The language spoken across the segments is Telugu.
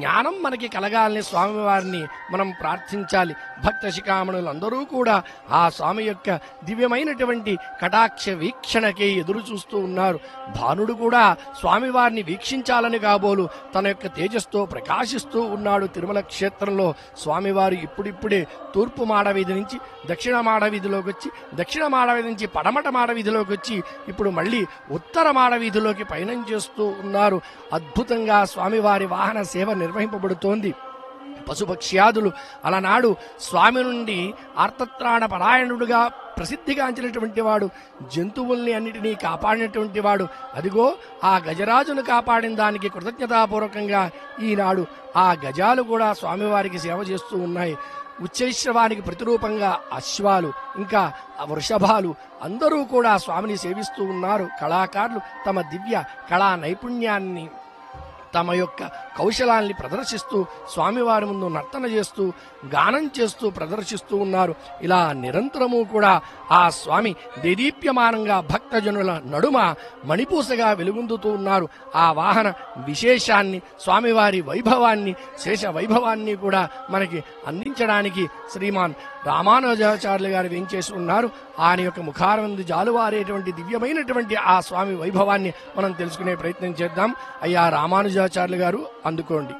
జ్ఞానం మనకి కలగాలని స్వామివారిని మనం ప్రార్థించాలి భక్త శిఖామణులందరూ కూడా ఆ స్వామి యొక్క దివ్యమైనటువంటి కటాక్ష వీక్షణకి ఎదురు చూస్తూ ఉన్నారు భానుడు కూడా స్వామివారిని వీక్షించాలని కాబోలు తన యొక్క తేజస్తో ప్రకాశిస్తూ ఉన్నాడు తిరుమల క్షేత్రంలో స్వామివారు ఇప్పుడిప్పుడే తూర్పు మాడవీధి నుంచి దక్షిణ మాడవీధిలోకి వచ్చి దక్షిణ మాడవీధి నుంచి పడమట మాడవీధిలోకి వచ్చి ఇప్పుడు మళ్ళీ ఉత్తర మాడవీధిలోకి పయనం చేస్తూ ఉన్నారు అద్భుతంగా స్వామివారి వాహన సేవ నిర్వహింపబడుతోంది పశుపక్ష్యాదులు అలనాడు స్వామి నుండి ఆర్తత్రాణ పరాయణుడుగా ప్రసిద్ధిగాంచినటువంటి వాడు జంతువుల్ని అన్నిటినీ కాపాడినటువంటి వాడు అదిగో ఆ గజరాజును కాపాడిన దానికి కృతజ్ఞతాపూర్వకంగా ఈనాడు ఆ గజాలు కూడా స్వామివారికి సేవ చేస్తూ ఉన్నాయి ఉచ్చైశ్రవానికి ప్రతిరూపంగా అశ్వాలు ఇంకా ఆ వృషభాలు అందరూ కూడా స్వామిని సేవిస్తూ ఉన్నారు కళాకారులు తమ దివ్య కళా నైపుణ్యాన్ని తమ యొక్క కౌశలాన్ని ప్రదర్శిస్తూ స్వామివారి ముందు నర్తన చేస్తూ గానం చేస్తూ ప్రదర్శిస్తూ ఉన్నారు ఇలా నిరంతరము కూడా ఆ స్వామి దేదీప్యమానంగా భక్తజనుల నడుమ మణిపూసగా వెలుగొందుతూ ఉన్నారు ఆ వాహన విశేషాన్ని స్వామివారి వైభవాన్ని శేష వైభవాన్ని కూడా మనకి అందించడానికి శ్రీమాన్ రామానుజాచార్యులు గారు వేంచేసి ఉన్నారు ఆయన యొక్క ముఖారవిందు జాలువారేటువంటి దివ్యమైనటువంటి ఆ స్వామి వైభవాన్ని మనం తెలుసుకునే ప్రయత్నం చేద్దాం అయ్యా రామానుజాచార్యులు గారు అందుకోండి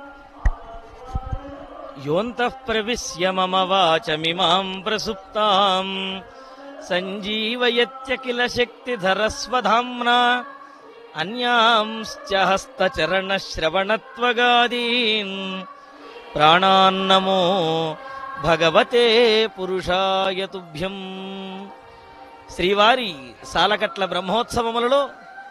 యోంతః ప్రవిశ్య మమ వాచమిమాం ప్రసుప్తాం సంజీవయత్యఖిల శక్తిధరస్వధామ్నా అన్యాంశ్చ హస్తచరణ శ్రవణత్వగాదీన్ ప్రాణాన్నమో భగవతే పురుషాయ తుభ్యం శ్రీవారి సాలకట్ల బ్రహ్మోత్సవములలో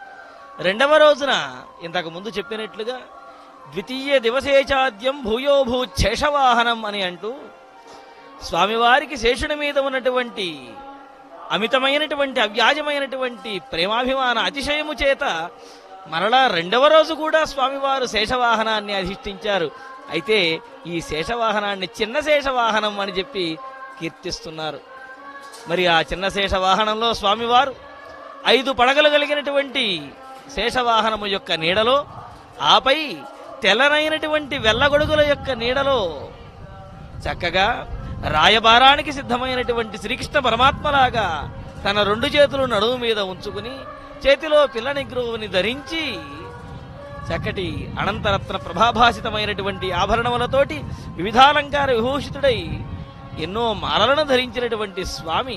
రెండవ రోజున ఇంతకు ముందు చెప్పినట్లుగా ద్వితీయ దివసేచాద్యం భూయోభూ శేషవాహనం అని అంటూ స్వామివారికి శేషుని మీద ఉన్నటువంటి అమితమైనటువంటి అవ్యాజమైనటువంటి ప్రేమాభిమాన అతిశయము చేత మరలా రెండవ రోజు కూడా స్వామివారు శేషవాహనాన్ని అధిష్ఠించారు అయితే ఈ శేషవాహనాన్ని చిన్న శేషవాహనం అని చెప్పి కీర్తిస్తున్నారు మరి ఆ చిన్న శేషవాహనంలో స్వామివారు ఐదు పడగలు కలిగినటువంటి శేషవాహనము యొక్క నీడలో ఆపై తెల్లనైనటువంటి వెల్లగొడుగుల యొక్క నీడలో చక్కగా రాయబారానికి సిద్ధమైనటువంటి శ్రీకృష్ణ పరమాత్మలాగా తన రెండు చేతులు నడుము మీద ఉంచుకుని చేతిలో పిల్ల నిగ్రహుని ధరించి చక్కటి అనంతరత్న ప్రభాభాసితమైనటువంటి ఆభరణములతోటి వివిధాలంకార విభూషితుడై ఎన్నో మాలలను ధరించినటువంటి స్వామి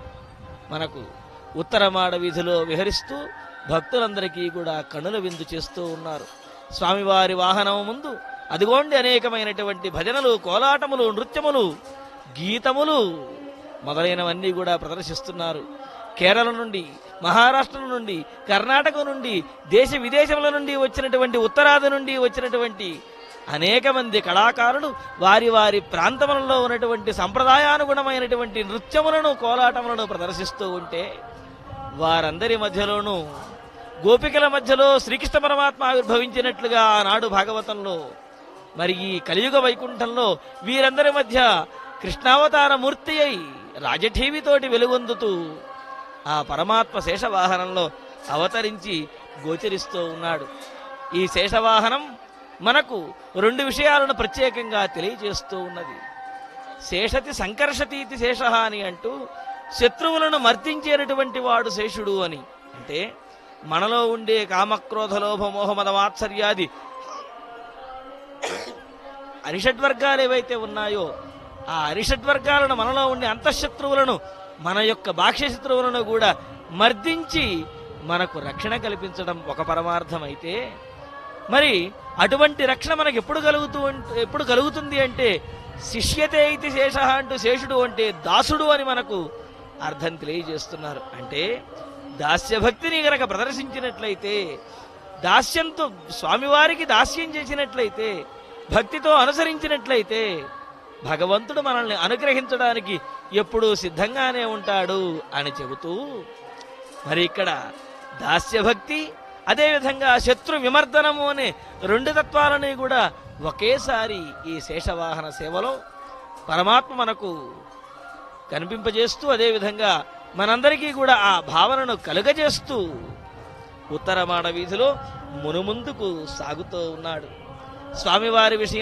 మనకు ఉత్తరమాడ వీధిలో విహరిస్తూ భక్తులందరికీ కూడా కనుల విందు చేస్తూ ఉన్నారు స్వామివారి వాహనం ముందు అదిగోండి అనేకమైనటువంటి భజనలు కోలాటములు నృత్యములు గీతములు మొదలైనవన్నీ కూడా ప్రదర్శిస్తున్నారు కేరళ నుండి మహారాష్ట్ర నుండి కర్ణాటక నుండి దేశ విదేశముల నుండి వచ్చినటువంటి ఉత్తరాది నుండి వచ్చినటువంటి అనేక మంది కళాకారులు వారి వారి ప్రాంతములలో ఉన్నటువంటి సంప్రదాయానుగుణమైనటువంటి నృత్యములను కోలాటములను ప్రదర్శిస్తూ ఉంటే వారందరి మధ్యలోనూ గోపికల మధ్యలో శ్రీకృష్ణ పరమాత్మ ఆవిర్భవించినట్లుగా ఆనాడు భాగవతంలో మరి ఈ కలియుగ వైకుంఠంలో వీరందరి మధ్య కృష్ణావతార మూర్తి అయి రాజఠీవితోటి వెలుగొందుతూ ఆ పరమాత్మ శేషవాహనంలో అవతరించి గోచరిస్తూ ఉన్నాడు ఈ శేషవాహనం మనకు రెండు విషయాలను ప్రత్యేకంగా తెలియజేస్తూ ఉన్నది శేషతి సంకర్షతీతి శేష అని అంటూ శత్రువులను మర్దించేటటువంటి వాడు శేషుడు అని అంటే మనలో ఉండే కామక్రోధ లోభ మోహమద మాత్సర్యాది అరిషడ్వర్గాలు ఏవైతే ఉన్నాయో ఆ అరిషడ్వర్గాలను మనలో ఉండే అంతఃశత్రువులను మన యొక్క బాహ్య శత్రువులను కూడా మర్దించి మనకు రక్షణ కల్పించడం ఒక పరమార్థం అయితే మరి అటువంటి రక్షణ మనకు ఎప్పుడు కలుగుతూ ఉంట- ఎప్పుడు కలుగుతుంది అంటే శిష్యతే ఇది శేష అంటూ శేషుడు అంటే దాసుడు అని మనకు అర్థం తెలియజేస్తున్నారు అంటే దాస్యభక్తిని గనక ప్రదర్శించినట్లయితే దాస్యంతో స్వామివారికి దాస్యం చేసినట్లయితే భక్తితో అనుసరించినట్లయితే భగవంతుడు మనల్ని అనుగ్రహించడానికి ఎప్పుడూ సిద్ధంగానే ఉంటాడు అని చెబుతూ మరి ఇక్కడ దాస్యభక్తి అదేవిధంగా శత్రు విమర్దనము అనే రెండు తత్వాలని కూడా ఒకేసారి ఈ శేషవాహన సేవలో పరమాత్మ మనకు కనిపింపజేస్తూ అదేవిధంగా మనందరికీ కూడా ఆ భావనను కలుగజేస్తూ ఉత్తరమాడ వీధిలో మునుముందుకు సాగుతూ ఉన్నాడు స్వామివారి విషయం